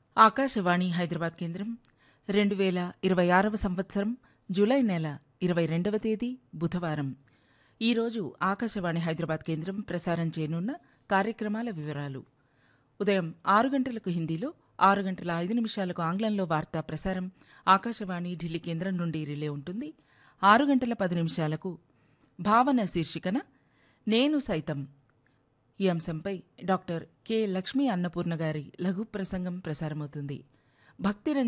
ఆకాశవాణి హైదరాబాద్ కేంద్రం రెండు వేల ఇరవై ఆరవ సంవత్సరం జూలై నెల ఇరవై రెండవ తేదీ బుధవారం ఈరోజు ఆకాశవాణి హైదరాబాద్ కేంద్రం ప్రసారం చేయనున్న కార్యక్రమాల వివరాలు ఉదయం ఆరు గంటలకు హిందీలో ఆరు గంటల ఐదు నిమిషాలకు ఆంగ్లంలో వార్తా ప్రసారం ఆకాశవాణి ఢిల్లీ కేంద్రం నుండి రిలే ఉంటుంది ఆరు గంటల పది నిమిషాలకు భావన శీర్షికన నేను సైతం ఈ అంశంపై డాక్టర్ కె లక్ష్మీ అన్నపూర్ణ గారి లఘు ప్రసంగం ప్రసారమవుతుంది భక్తి